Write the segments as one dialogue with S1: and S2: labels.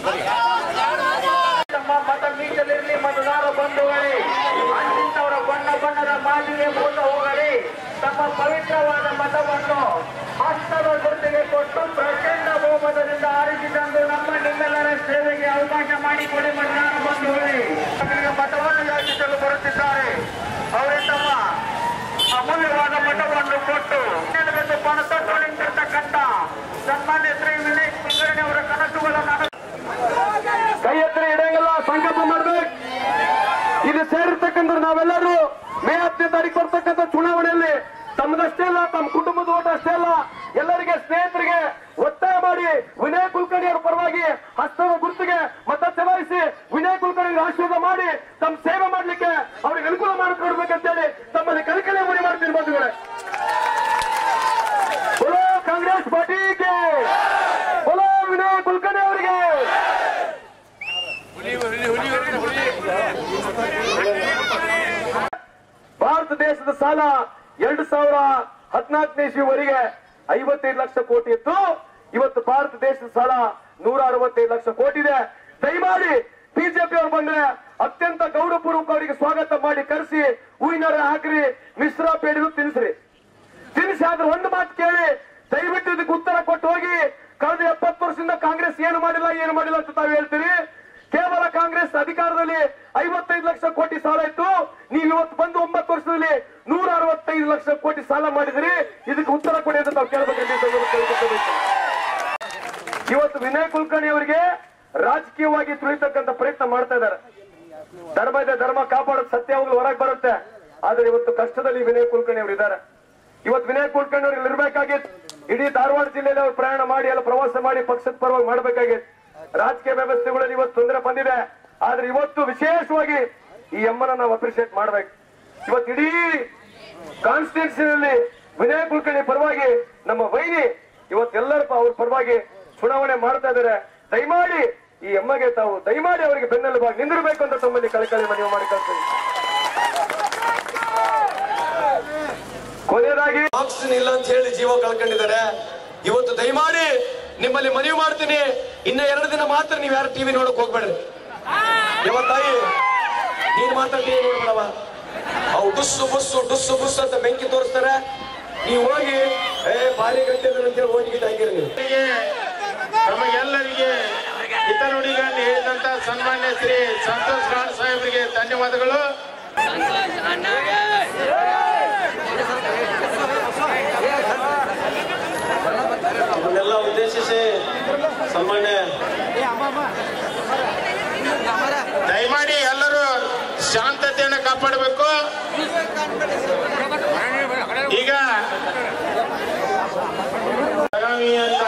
S1: ತಮ್ಮ ಮತ ಮೀಸಲಿರಲಿ ಮತದಾರ ಬಂಧುಗಳೇ ಅಂತಿಂತವರ ಬಣ್ಣ ಬಣ್ಣದ ಮಾಲಿಗೆ ಮೋಸ ಹೋಗಲಿ ತಮ್ಮ ಪವಿತ್ರವಾದ ಮತವನ್ನು ಹಸ್ತದ ಗುರುತಿಗೆ ಕೊಟ್ಟು ಪ್ರಚಂಡ ಬಹುಮತದಿಂದ ಆರಿಸಿ ತಂದು ನಮ್ಮ ನಿಮ್ಮೆಲ್ಲರ ಸೇವೆಗೆ ಅವಕಾಶ ಮಾಡಿಕೊಡಿ ಮತದಾರ ಬಂಧುಗಳೇ ಅವರಿಗೆ ಮತವನ್ನು ಯಾಚಿಸಲು ಬರುತ್ತಿದ್ದಾರೆ ಅವರೇ ತಮ್ಮ ಅಮೂಲ್ಯವಾದ ಮತವನ್ನು ಕೊಟ್ಟು ನೆಲವೆಂದು ಪಣತಟ್ಟು ನಿಂತಿರ್ತಕ್ಕಂಥ ಸನ್ಮಾನ್ಯ ಶ್ರೀ ವಿನಯ್ ಕುಲಕರ್ಣಿ ಅವರ ಕನಸುಗಳನ್ನು ಕೈ ಎತ್ತರ ಇಡಂಗಿಲ್ಲ ಸಂಕಲ್ಪ ಮಾಡ್ಬೇಕು ಇದು ಸೇರಿರ್ತಕ್ಕಂಥ ನಾವೆಲ್ಲರೂ ಮೇ ಹತ್ತನೇ ತಾರೀಕು ಬರ್ತಕ್ಕಂಥ ಚುನಾವಣೆಯಲ್ಲಿ ತಮ್ಮದಷ್ಟೇ ಅಲ್ಲ ತಮ್ಮ ಕುಟುಂಬದ ಓಟ ಅಷ್ಟೇ ಅಲ್ಲ ಎಲ್ಲರಿಗೆ ಸ್ನೇಹಿತರಿಗೆ ಒತ್ತಾಯ ಮಾಡಿ ವಿನಯ್ ಕುಲಕರ್ಣಿ ಅವರ ಪರವಾಗಿ ಹಸ್ತದ ಗುರುತಿಗೆ ಮತ ಚಲಾಯಿಸಿ ವಿನಯ್ ಕುಲಕರ್ಣಿ ಆಶೀರ್ವಾದ ಮಾಡಿ ತಮ್ಮ ಸೇವೆ ಮಾಡ್ಲಿಕ್ಕೆ ಅವ್ರಿಗೆ ಅನುಕೂಲ ಮಾಡಿಕೊಡ್ಬೇಕಂತೇಳಿ ತಮ್ಮಲ್ಲಿ ಕಲಿಕಲೆ ಮನೆ ಮಾಡ್ತೀನಿ ಬಂಧುಗಳೇ ಬಲೋ ಕಾಂಗ್ರೆಸ್ ಪಾರ್ಟಿಗೆ ಬಲೋ ವಿನಯ್ ಕುಲಕರ್ಣಿ ಅವರಿಗೆ ಭಾರತ ದೇಶದ ಸಾಲ ಎರಡು ಸಾವಿರ ಹದಿನಾಲ್ಕನೇ ಇಸ್ವಿವರೆಗೆ ಐವತ್ತೈದು ಲಕ್ಷ ಕೋಟಿ ಇತ್ತು ಇವತ್ತು ಭಾರತ ದೇಶದ ಸಾಲ ನೂರ ಅರವತ್ತೈದು ಲಕ್ಷ ಕೋಟಿ ಇದೆ ದಯಮಾಡಿ ಬಿಜೆಪಿ ಅವರು ಬಂದ್ರೆ ಅತ್ಯಂತ ಗೌರವಪೂರ್ವಕ ಅವರಿಗೆ ಸ್ವಾಗತ ಮಾಡಿ ಕರೆಸಿ ಹೂವಿನರ ಹಾಕ್ರಿ ಮಿಶ್ರ ಪೇಡಿದು ತಿನ್ಸ್ರಿ ತಿನ್ಸಿ ಆದ್ರೆ ಒಂದು ಮಾತು ಕೇಳಿ ದಯವಿಟ್ಟು ಇದಕ್ಕೆ ಉತ್ತರ ಕೊಟ್ಟು ಹೋಗಿ ಕಳೆದ ಎಪ್ಪತ್ತು ವರ್ಷದಿಂದ ಕಾಂಗ್ರೆಸ್ ಏನು ಮಾಡಿಲ್ಲ ಏನು ಮಾಡಿಲ್ಲ ಅಂತ ತಾವು ಹೇಳ್ತೀರಿ ಕೇವಲ ಕಾಂಗ್ರೆಸ್ ಅಧಿಕಾರದಲ್ಲಿ ಐವತ್ತೈದು ಲಕ್ಷ ಕೋಟಿ ಸಾಲ ಇತ್ತು ನೀವು ಇವತ್ತು ಬಂದು ಒಂಬತ್ತು ವರ್ಷದಲ್ಲಿ ನೂರ ಅರವತ್ತೈದು ಲಕ್ಷ ಕೋಟಿ ಸಾಲ ಮಾಡಿದ್ರಿ ಇದಕ್ಕೆ ಉತ್ತರ ಕೊಡಿ ಅಂತ ನಾವು ಕೇಳಬೇಕಂತ ಈ ಸಂದರ್ಭದಲ್ಲಿ ಕೇಳ್ಕೊಳ್ಬೇಕು. ಇವತ್ತು ವಿನಯ್ ಕುಲಕರ್ಣಿ ಅವರಿಗೆ ರಾಜಕೀಯವಾಗಿ ತುಳಿತಕ್ಕಂತ ಪ್ರಯತ್ನ ಮಾಡ್ತಾ ಇದ್ದಾರೆ ಧರ್ಮ ಇದೆ ಧರ್ಮ ಕಾಪಾಡೋದು ಸತ್ಯ ಯಾವಾಗಲೂ ಹೊರಗೆ ಬರುತ್ತೆ ಆದ್ರೆ ಇವತ್ತು ಕಷ್ಟದಲ್ಲಿ ವಿನಯ್ ಕುಲಕರ್ಣಿ ಅವರು ಇದ್ದಾರೆ ಇವತ್ತು ವಿನಯ್ ಕುಲಕರ್ಣಿ ಅವ್ರು ಇಲ್ಲಿ ಇರ್ಬೇಕಾಗಿತ್ತು ಇಡೀ ಧಾರವಾಡ ಜಿಲ್ಲೆಯಲ್ಲಿ ಅವ್ರು ಪ್ರಯಾಣ ಮಾಡಿ ಎಲ್ಲ ಪ್ರವಾಸ ಮಾಡಿ ಪಕ್ಷದ ಪರವಾಗಿ ಮಾಡ್ಬೇಕಾಗಿತ್ತು ರಾಜಕೀಯ ವ್ಯವಸ್ಥೆಗಳಲ್ಲಿ ಇವತ್ತು ತೊಂದರೆ ಬಂದಿದೆ ಆದ್ರೆ ಇವತ್ತು ವಿಶೇಷವಾಗಿ ಈ ಎಮ್ಮನ ನಾವು ಅಪ್ರಿಶಿಯೇಟ್ ಮಾಡ್ಬೇಕು ಇವತ್ತು ಇಡೀ ಕಾನ್ಸ್ಟಿಟ್ಯೂನ್ಸಿನಲ್ಲಿ ವಿನಯ್ ಕುಲಕರ್ಣಿ ಪರವಾಗಿ ನಮ್ಮ ವೈನಿ ಇವತ್ತೆಲ್ಲರ ಪ- ಅವ್ರ ಪರವಾಗಿ ಚುನಾವಣೆ ಮಾಡ್ತಾ ಇದ್ದಾರೆ ದಯಮಾಡಿ ಈ ಎಮ್ಮಗೆ ತಾವು ದಯಮಾಡಿ ಅವರಿಗೆ ಬೆನ್ನೆಲುಬಾಗಿ ನಿಂದಿರಬೇಕು ಅಂತ ತಮ್ಮಲ್ಲಿ ಕಳಕಳಿ ಮನವಿ ಮಾಡಿ ಕಳ್ತೀನಿ ಕೊನೆಯದಾಗಿ
S2: ಆಕ್ಸಿಜನ್ ಇಲ್ಲ ಅಂತ ಹೇಳಿ ಜೀವ ಕಳ್ಕೊಂಡಿದ್ದಾರೆ ಇವತ್ತು ದಯಮಾಡಿ ನಿಮ್ಮಲ್ಲಿ ಮನವಿ ಮಾಡ್ತೀನಿ ಇನ್ನ ಎರಡು ದಿನ ಮಾತ್ರ ನೀವ್ ಯಾರು ಟಿವಿ ನೋಡಕ್ ಹೋಗ್ಬೇಡ್ರಿ ಇವತ್ತಾಯಿ ನೀನ್ ಮಾತ್ರ ಟಿವಿ ನೋಡ್ಬೇಡವ ಅವು ಡುಸ್ಸು ಬುಸ್ಸು ಡುಸ್ಸು ಬುಸ್ಸು ಅಂತ ಬೆಂಕಿ ತೋರಿಸ್ತಾರೆ ನೀವು ಹೋಗಿ ಏ ಭಾರಿ ಗಂಟೆ ಅಂತ ಹೇಳಿ ಹೋಗಿ ಗಿದ್ದಾಗಿರಿ ನೀವು
S3: ನಮಗೆಲ್ಲರಿಗೆ ಹಿತನುಡಿಗಳನ್ನು ಹೇಳಿದಂತ ಸನ್ಮಾನ್ಯ ಶ್ರೀ ಸಂತೋಷ್ ಗಾಡ್ ಸಾಹೇಬರಿಗೆ ಧನ್ಯವಾದಗಳು
S2: ಇದನ್ನೆಲ್ಲ ಉದ್ದೇಶಿಸಿ ಸನ್ಮಾನ್ಯ
S3: ದಯಮಾಡಿ ಎಲ್ಲರೂ ಶಾಂತತೆಯನ್ನು ಕಾಪಾಡಬೇಕು ಈಗ ಬೆಳಗಾವಿ ಅಂತ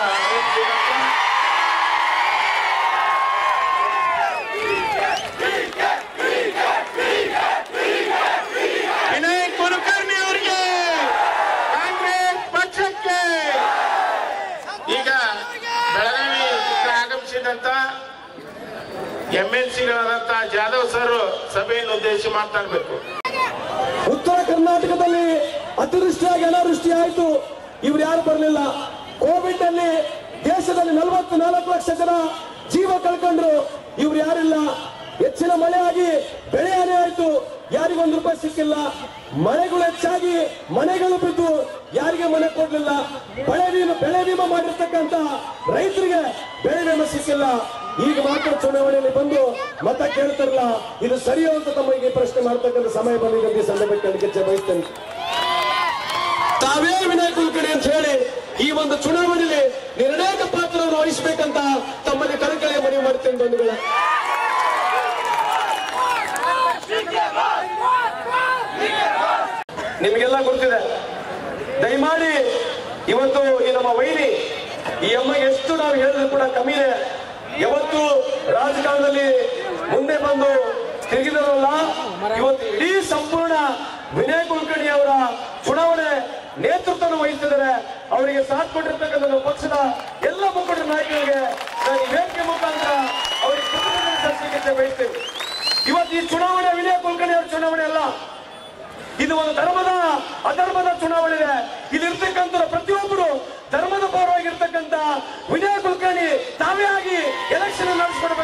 S3: ವಿನಯ್ ಕುಲಕರ್ಣಿ ಅವರಿಗೆ ಕಾಂಗ್ರೆಸ್ ಪಕ್ಷಕ್ಕೆ ಈಗ ಬೆಳಗಾವಿ ಆಗಮಿಸಿದಂತ ಎಂ ಎಲ್ ಸಿಗಳಾದಂತ ಜಾಧವ್ ಸರ್ ಸಭೆಯನ್ನು ಉದ್ದೇಶಿಸಿ ಮಾತನಾಡಬೇಕು
S4: ಉತ್ತರ ಕರ್ನಾಟಕದಲ್ಲಿ ಅತಿವೃಷ್ಟಿಯಾಗಿ ಅನಾವೃಷ್ಟಿ ಆಯಿತು ಇವ್ರು ಯಾರು ಬರಲಿಲ್ಲ ಕೋವಿಡ್ ಅಲ್ಲಿ ದೇಶದಲ್ಲಿ ನಲವತ್ತು ನಾಲ್ಕು ಲಕ್ಷ ಜನ ಜೀವ ಕಳ್ಕೊಂಡ್ರು ಇವ್ರು ಯಾರಿಲ್ಲ ಹೆಚ್ಚಿನ ಮಳೆ ಆಗಿ ಬೆಳೆ ಹಾನಿ ಆಯ್ತು ಯಾರಿಗೊಂದು ರೂಪಾಯಿ ಸಿಕ್ಕಿಲ್ಲ ಮಳೆಗಳು ಹೆಚ್ಚಾಗಿ ಮನೆಗಳು ಬಿದ್ದು ಯಾರಿಗೆ ಮನೆ ಕೊಡ್ಲಿಲ್ಲ ಬೆಳೆ ವಿಮೆ ಬೆಳೆ ವಿಮೆ ಮಾಡಿರ್ತಕ್ಕಂತ ರೈತರಿಗೆ ಬೆಳೆ ವಿಮೆ ಸಿಕ್ಕಿಲ್ಲ ಈಗ ಮಾತ್ರ ಚುನಾವಣೆಯಲ್ಲಿ ಬಂದು ಮತ ಕೇಳ್ತಾರಲ್ಲ ಇದು ಸರಿಯೋ ಅಂತ ತಮಗೆ ಪ್ರಶ್ನೆ ಮಾಡ್ತಕ್ಕಂಥ ಸಮಯ ಬಂದಿದೆ ಅಂತ ಈ ಸಂದರ್ಭಕ್ಕೆ ಅದಕ್ಕೆ ಬಯಸ್ತೇನೆ ತಾವೇ ವಿನಯ್ ಕುಲಕರ್ಣಿ ಅಂತ ಹೇಳಿ ಈ ಒಂದು ಚುನಾವಣೆಯಲ್ಲಿ ನಿರ್ಣಾಯಕ ಪಾತ್ರವನ್ನು ವಹಿಸಬೇಕಂತ ತಮ್ಮಲ್ಲಿ ಕಳಕಳಿಯ ಮನವಿ ಮಾಡ್ತೇನೆ ಬಂಧುಗಳೇ
S2: ನಿಮಗೆಲ್ಲ ಗೊತ್ತಿದೆ ದಯಮಾಡಿ ಇವತ್ತು ಈ ನಮ್ಮ ವೈರಿ ಈ ಅಮ್ಮ ಎಷ್ಟು ನಾವು ಹೇಳಿದ್ರು ಕೂಡ ಕಮ್ಮಿದೆ ಯಾವತ್ತು ರಾಜಕಾರಣದಲ್ಲಿ ಮುಂದೆ ಬಂದು ತಿರುಗಿದರಲ್ಲ ಇವತ್ತು ಇಡೀ ಸಂಪೂರ್ಣ ವಿನಯ್ ಕುಲಕರ್ಣಿ ಅವರ ಚುನಾವಣೆ ನೇತೃತ್ವವನ್ನು ವಹಿಸಿದ್ದಾರೆ ಅವರಿಗೆ ಸಾಥ್ ಕೊಟ್ಟಿರ್ತಕ್ಕಂಥ ನಮ್ಮ ಪಕ್ಷದ ಎಲ್ಲ ಮುಖಂಡ ನಾಯಕರಿಗೆ ನಾನು ಈ ವೇದಿಕೆ ಮುಖಾಂತರ ಅವರಿಗೆ ಕೃತಜ್ಞತೆ ಸಲ್ಲಿಸಲಿಕ್ಕೆ ಬಯಸ್ತೇನೆ ಇವತ್ತು ಈ ಚುನಾವಣೆ ವಿನಯ್ ಕುಲಕರ್ಣಿ ಅವರ ಚುನಾವಣೆ ಅಲ್ಲ ಇದು ಒಂದು ಧರ್ಮದ ಅಧರ್ಮದ ಚುನಾವಣೆ ಇದೆ ಇಲ್ಲಿರ್ತಕ್ಕಂಥ ಪ್ರತಿಯೊಬ್ಬರು ಧರ್ಮದ ಪರವಾಗಿರ್ತಕ್ಕಂಥ ವಿನಯ ಕುಲಕರ್ಣಿ ತಾವೇ ಆಗಿ ಎಲೆಕ್ಷನ್ ನಡೆಸ್ಕೊಡ್ಬೇಕು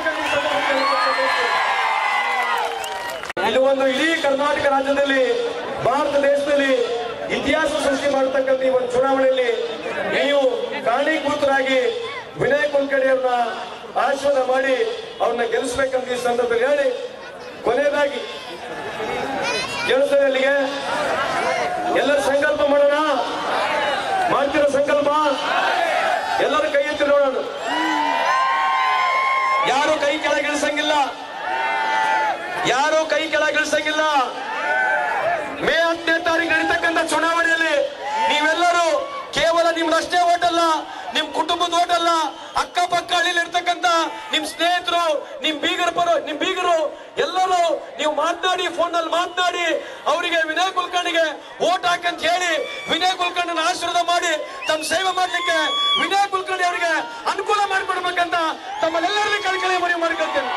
S2: ರಾಜ್ಯದಲ್ಲಿ ಭಾರತ ದೇಶದಲ್ಲಿ ಇತಿಹಾಸ ಸೃಷ್ಟಿ ಮಾಡತಕ್ಕಂಥ ಈ ಒಂದು ಚುನಾವಣೆಯಲ್ಲಿ ನೀವು ಕಾರಣೀಭೂತರಾಗಿ ವಿನಯ್ ಕುಲಕರ್ಣಿ ಅವ್ರನ್ನ ಆಶೀರ್ವಾದ ಮಾಡಿ ಅವ್ರನ್ನ ಗೆಲ್ಲಿಸ್ಬೇಕಂತ ಈ ಸಂದರ್ಭದಲ್ಲಿ ಹೇಳಿ ಕೊನೆಯದಾಗಿ ಕೇಳಿಸ್ತಾರೆ ಅಲ್ಲಿಗೆ ಎಲ್ಲರೂ ಸಂಕಲ್ಪ ಮಾಡೋಣ ಮಾಡ್ತಿರೋ ಸಂಕಲ್ಪ ಎಲ್ಲರೂ ಕೈ ಎತ್ತಿ ನೋಡೋಣ ಯಾರು ಕೈ ಕೆಳಗಿಳಿಸಂಗಿಲ್ಲ ಯಾರು ಕೈ ಕೆಳಗಿಳಿಸಂಗಿಲ್ಲ ಮೇ ಹತ್ತನೇ ತಾರೀಕು ನಡೀತಕ್ಕಂಥ ಚುನಾವಣೆಯಲ್ಲಿ ನೀವೆಲ್ಲರೂ ಕೇವಲ ನಿಮ್ದಷ್ಟೇ ಓಟ್ ಅಲ್ಲ ನಿಮ್ ಕುಟುಂಬದ ಓಟ್ ಅಲ್ಲ ಅಕ್ಕಪಕ್ಕ ಹಳ್ಳಿಲಿ ಇರ್ತಕ್ಕಂಥ ನಿಮ್ ಸ್ನೇಹಿತರು ನಿಮ್ ಬೀಗರ ಪರ ನಿಮ್ ಬೀಗರು ಎಲ್ಲರೂ ನೀವು ಮಾತನಾಡಿ ಫೋನ್ ನಲ್ಲಿ ಮಾತನಾಡಿ ಅವರಿಗೆ ವಿನಯ್ ಕುಲಕರ್ಣಿಗೆ ಓಟ್ ಹಾಕಂತ ಹೇಳಿ ವಿನಯ್ ಕುಲಕರ್ಣಿನ ಆಶೀರ್ವಾದ ಮಾಡಿ ತಮ್ಮ ಸೇವೆ ಮಾಡ್ಲಿಕ್ಕೆ ವಿನಯ್ ಕುಲಕರ್ಣಿ ಅವರಿಗೆ ಅನುಕೂಲ ಮಾಡಿಕೊಡ್ಬೇಕಂತ ತಮ್ಮಲ್ಲೆಲ್ಲರಲ್ಲಿ ಕಳ್ಕಳಿ ಮನವಿ ಮಾಡ್ಕೊಳ್ತೇನೆ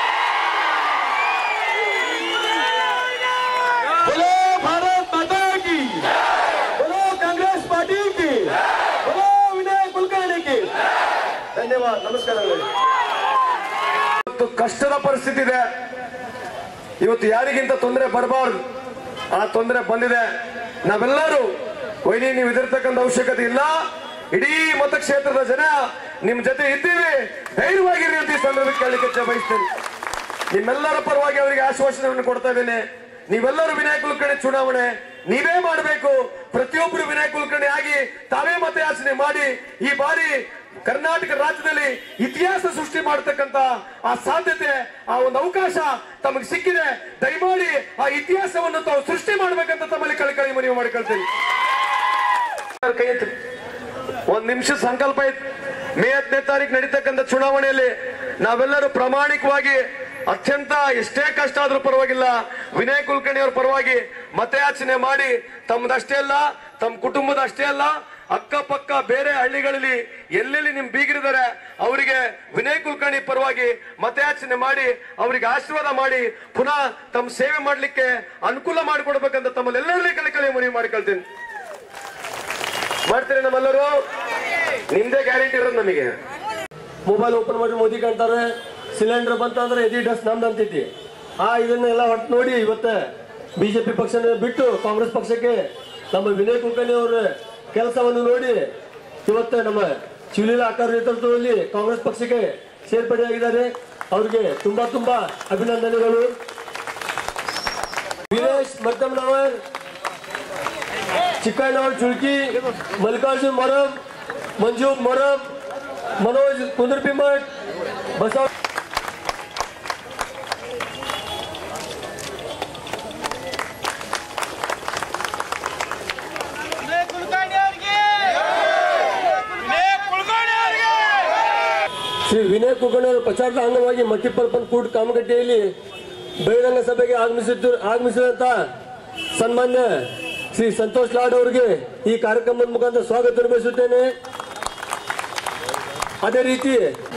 S2: बोलो भारत माता की बोलो कांग्रेस पार्टी की बोलो विनय कुलकर्णी की धन्यवाद नमस्कार
S1: ಇವತ್ತು ಕಷ್ಟದ ಪರಿಸ್ಥಿತಿ ಇದೆ ಇವತ್ತು ಯಾರಿಗಿಂತ ತೊಂದರೆ ಬರಬಾರ್ದು ಆ ತೊಂದರೆ ಬಂದಿದೆ ನಾವೆಲ್ಲರೂ ವೈನಿ ನೀವು ಇದಿರ್ತಕ್ಕಂಥ ಅವಶ್ಯಕತೆ ಇಲ್ಲ ಇಡೀ ಮತಕ್ಷೇತ್ರದ ಜನ ನಿಮ್ ಜೊತೆ ಇದ್ದೀವಿ ಧೈರ್ಯವಾಗಿರಿ ಅಂತ ಈ ಸಂದರ್ಭಕ್ಕೆ ಕೇಳಲಿಕ್ಕೆ ಬಯಸ್ತೇನೆ ನಿಮ್ಮೆಲ್ಲರ ಪರವಾಗಿ ಅವರಿಗೆ ಆಶ್ವಾಸನೆಯನ್ನು ಕೊಡ್ತಾ ಇದ್ದೇನೆ ನೀವೆಲ್ಲರೂ ವಿನಯ್ ಕುಲಕರ್ಣಿ ಚುನಾವಣೆ ನೀವೇ ಮಾಡಬೇಕು ಪ್ರತಿಯೊಬ್ಬರು ವಿನಯ್ ಕುಲಕರ್ಣಿ ಆಗಿ ತಾವೇ ಮತಯಾಚನೆ ಮಾಡಿ ಈ ಬಾರಿ ಕರ್ನಾಟಕ ರಾಜ್ಯದಲ್ಲಿ ಇತಿಹಾಸ ಸೃಷ್ಟಿ ಮಾಡತಕ್ಕಂತ ಆ ಸಾಧ್ಯತೆ ಆ ಒಂದು ಅವಕಾಶ ತಮಗೆ ಸಿಕ್ಕಿದೆ ದಯಮಾಡಿ ಆ ಇತಿಹಾಸವನ್ನು ತಾವು ಸೃಷ್ಟಿ ಮಾಡ್ಬೇಕಂತ ತಮ್ಮಲ್ಲಿ ಕಳಕಳಿ ಮನವಿ ಮಾಡಿಕೊಳ್ತೀನಿ ಕೈ ಎತ್ತಿ. ಒಂದ್ ನಿಮಿಷ ಸಂಕಲ್ಪ ಇತ್ತು ಮೇ ಹತ್ತನೇ ತಾರೀಕು ನಡೀತಕ್ಕಂಥ ಚುನಾವಣೆಯಲ್ಲಿ ನಾವೆಲ್ಲರೂ ಪ್ರಾಮಾಣಿಕವಾಗಿ ಅತ್ಯಂತ ಎಷ್ಟೇ ಕಷ್ಟ ಆದ್ರೂ ಪರವಾಗಿಲ್ಲ ವಿನಯ್ ಕುಲಕರ್ಣಿ ಅವ್ರ ಪರವಾಗಿ ಮತಯಾಚನೆ ಮಾಡಿ ತಮ್ಮದಷ್ಟೇ ಅಲ್ಲ ತಮ್ಮ ಕುಟುಂಬದ ಅಷ್ಟೇ ಅಲ್ಲ ಅಕ್ಕಪಕ್ಕ ಬೇರೆ ಹಳ್ಳಿಗಳಲ್ಲಿ ಎಲ್ಲೆಲ್ಲಿ ನಿಮ್ ಬೀಗರಿದ್ದಾರೆ ಅವರಿಗೆ ವಿನಯ್ ಕುಲಕರ್ಣಿ ಪರವಾಗಿ ಮತಯಾಚನೆ ಮಾಡಿ ಅವರಿಗೆ ಆಶೀರ್ವಾದ ಮಾಡಿ ಪುನಃ ತಮ್ಮ ಸೇವೆ ಮಾಡ್ಲಿಕ್ಕೆ ಅನುಕೂಲ ಮಾಡಿಕೊಡ್ಬೇಕಂತ ತಮ್ಮಲ್ಲೆಲ್ಲರಲ್ಲಿ ಕಳಕಳಿ ಮನವಿ ಮಾಡ್ಕೊಳ್ತೀನಿ ಮಾಡ್ತೀರಿ ನಮ್ಮೆಲ್ಲರೂ ನಿಮ್ದೇ ಗ್ಯಾರಂಟಿ ಇರೋದು ನಮಗೆ
S5: ಮೊಬೈಲ್ ಓಪನ್ ಮಾಡಿ ಮೋದಿ ಕಾಣ್ತಾರೆ ಸಿಲಿಂಡರ್ ಬಂತಂದ್ರೆ ಎದಿ ಡಸ್ ನಮ್ದು ಅಂತೈತಿ ಆ ಇದನ್ನೆಲ್ಲ ಹೊಟ್ಟು ನೋಡಿ ಇವತ್ತ ಬಿಜೆಪಿ ಪಕ್ಷನ ಬಿಟ್ಟು ಕಾಂಗ್ರೆಸ್ ಪಕ್ಷಕ್ಕೆ ನಮ್ಮ ವಿನಯ್ ಕುಲಕರ್ಣಿ ಅವರ ಕೆಲಸವನ್ನು ನೋಡಿ ಇವತ್ತ ನಮ್ಮ ಶಿವಲೀಲಾ ಆಕಾರ ನೇತೃತ್ವದಲ್ಲಿ ಕಾಂಗ್ರೆಸ್ ಪಕ್ಷಕ್ಕೆ ಸೇರ್ಪಡೆಯಾಗಿದ್ದಾರೆ ಅವ್ರಿಗೆ ತುಂಬಾ ತುಂಬಾ ಅಭಿನಂದನೆಗಳು ವೀರೇಶ್ ಮಟ್ಟಮ್ಮನವರ್ ಚಿಕ್ಕಣ್ಣವರ್ ಚುಳ್ಕಿ ಮಲ್ಲಿಕಾರ್ಜುನ್ ಮೊರಂ ಮಂಜು ಮೊರಂ मनोज कुंदरपिमठ बसव ಶ್ರೀ ವಿನಯ್ ಕುಲಕರ್ಣಿ ಅವರ ಪ್ರಚಾರದ ಅಂಗವಾಗಿ ಮಟ್ಟಿಪಲ್ಪನ್ ಕೂಟ್ ಕಾಮಗಟ್ಟಿಯಲ್ಲಿ ಬಹಿರಂಗ ಸಭೆಗೆ ಆಗಮಿಸಿದ್ದು ಆಗಮಿಸಿದಂತ ಸನ್ಮಾನ್ಯ ಶ್ರೀ ಸಂತೋಷ್ ಲಾಡ್ ಅವರಿಗೆ ಈ ಕಾರ್ಯಕ್ರಮದ ಮುಖಾಂತರ ಸ್ವಾಗತ ನಿರ್ವಹಿಸುತ್ತೇನೆ ಅದೇ ರೀತಿ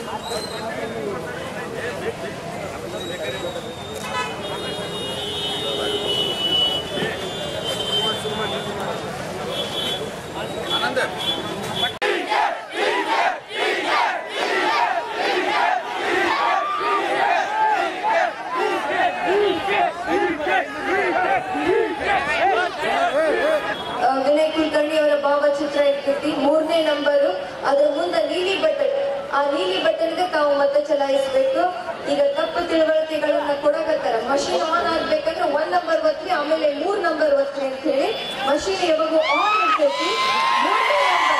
S6: ಆ, ವಿನಯ್ ಕುಲಕರ್ಣಿ ಅವರ ಭಾವಚಿತ್ರ ಇರ್ತೈತಿ ಮೂರನೇ ನಂಬರು ಅದ್ರ ಮುಂದೆ ನೀಲಿ ಬಟನ್ ಆ ನೀಲಿ ಬಟನ್ಗೆ ತಾವು ಮತ ಚಲಾಯಿಸಬೇಕು ಈಗ ತಪ್ಪು ತಿಳುವಳಿಕೆಗಳನ್ನ ಕೊಡಕತ್ತಾರ ಮಷೀನ್ ಆನ್ ಆಗ್ಬೇಕಂದ್ರೆ ಒಂದ್ ನಂಬರ್ ಒತ್ತಿ ಆಮೇಲೆ ಮೂರ್ ನಂಬರ್ ಒತ್ತಿ ಅಂತ ಹೇಳಿ ಮಷೀನ್ ಯಾವಾಗೂ ಆನ್ ಇರ್ತೈತಿ ಮೂರನೇ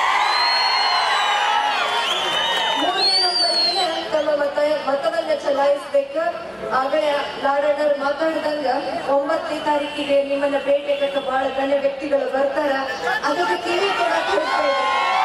S6: ನಂಬರ್ ಮೂರನೇ ನಂಬರ್ಗೆ ತಮ್ಮ ಮತ ಮತವನ್ನ ಚಲಾಯಿಸ್ಬೇಕು ಆಗಲೇ ಲಾಡಣ್ಣವ್ರು ಮಾತಾಡ್ದಂಗ ಒಂಬತ್ತನೇ ತಾರೀಕಿಗೆ ನಿಮ್ಮನ್ನ ಭೇಟಿಯಾಗಕ್ಕೆ ಬಹಳ ಗಣ್ಯ ವ್ಯಕ್ತಿಗಳು ಬರ್ತಾರ ಅದಕ್ಕೆ ಕಿವಿ ಕೊಡಕ್ ಹೋಗ್ತಾ ಇದ್ದಾರೆ.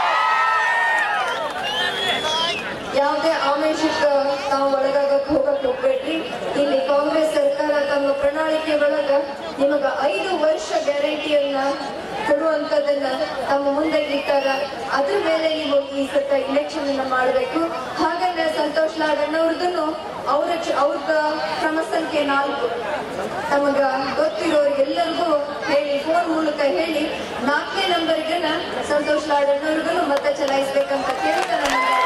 S6: ಯಾವುದೇ ಆಮಿಷಕ್ಕೆ ತಾವು ಒಳಗಾಗಕ್ ಹೋಗಕ್ ಹೋಗ್ಬೇಡ್ರಿ ಇಲ್ಲಿ ಕಾಂಗ್ರೆಸ್ ಸರ್ಕಾರ ತಮ್ಮ ಪ್ರಣಾಳಿಕೆ ಒಳಗ ನಿಮಗ ಐದು ವರ್ಷ ಗ್ಯಾರಂಟಿಯನ್ನ ಕೊಡುವಂತದನ್ನ ತಮ್ಮ ಮುಂದೆ ಇಟ್ಟಾರ ಅದ್ರ ಮೇಲೆ ನೀವು ಈ ಸತ ಇಲೆಕ್ಷನ್ ಅನ್ನ ಮಾಡ್ಬೇಕು ಹಾಗಂದ್ರೆ ಸಂತೋಷ್ ಲಾಡಣ್ಣವ್ರದನ್ನು ಅವ್ರ ಚ- ಅವ್ರದ ಕ್ರಮ ಸಂಖ್ಯೆ ನಾಲ್ಕು ತಮಗ ಗೊತ್ತಿರೋರಿಗೆಲ್ಲರಿಗೂ ಹೇಳಿ ಫೋನ್ ಮೂಲಕ ಹೇಳಿ ನಾಲ್ಕನೇ ನಂಬರ್ಗೆನ ಸಂತೋಷ್ ಲಾಡಣ್ಣವ್ರಿಗೂ ಮತ ಚಲಾಯಿಸ್ಬೇಕಂತ ಕೇಳ್ತಾರ